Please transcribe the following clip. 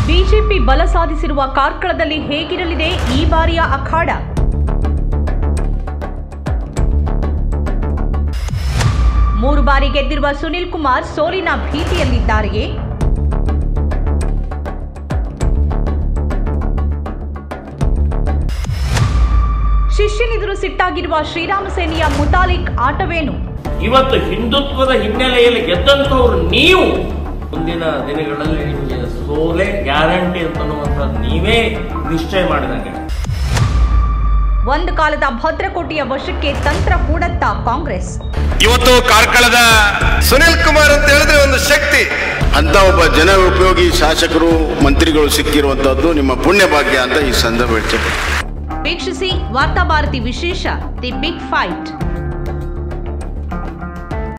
BJP ಬಲ ಸಾಧಿಸಿರುವ ಕಾರ್ಕಳದಲ್ಲಿ ಹೇಗಿರಲಿದೆ ಈ ಬಾರಿಯ ಅಖಾಡ ಮೂರು ಬಾರಿ ಗೆದ್ದಿರುವ ಸುನಿಲ್ ಕುಮಾರ್ ಸೋಲಿನ ಭೀತಿಯಲ್ಲಿದ್ದಾರೆಯೇ ಶಿಷ್ಯನೆದುರು ಸಿಟ್ಟಾಗಿರುವ ಶ್ರೀರಾಮ ಸೇನೆಯ ಮುತಾಲಿಕ್ ಆಟವೇನು ಇವತ್ತು ಹಿಂದುತ್ವದ ಹಿನ್ನೆಲೆಯಲ್ಲಿ ಗೆದ್ದಂಥವ್ರು ನೀವು ಮುಂದಿನ ದಿನಗಳಲ್ಲಿ ನಿಮಗೆ ಸೋಲೆ ಗ್ಯಾರಂಟಿ ಅಂತನ್ನುವಂಥದ್ದು ನೀವೇ ನಿಶ್ಚಯ ಮಾಡಿದಂಗೆ ಒಂದು ಕಾಲದ ಭದ್ರಕೋಟೆಯ ವಶಕ್ಕೆ ತಂತ್ರ ಹೂಡತ್ತ ಕಾಂಗ್ರೆಸ್ ಇವತ್ತು ಕಾರ್ಕಳದ ಸುನಿಲ್ ಕುಮಾರ್ ಅಂತ ಹೇಳಿದ್ರೆ ಒಂದು ಶಕ್ತಿ ಅಂತ ಒಬ್ಬ ಜನ ಉಪಯೋಗಿ ಶಾಸಕರು ಮಂತ್ರಿಗಳು ಸಿಕ್ಕಿರುವಂತದ್ದು ನಿಮ್ಮ ಪುಣ್ಯ ಭಾಗ್ಯ ಅಂತ ಈ ಸಂದರ್ಭ ಹೇಳ್ತೇನೆ ವೀಕ್ಷಿಸಿ ವಾರ್ತಾಭಾರತಿ ವಿಶೇಷ ದಿ ಬಿಗ್ ಫೈಟ್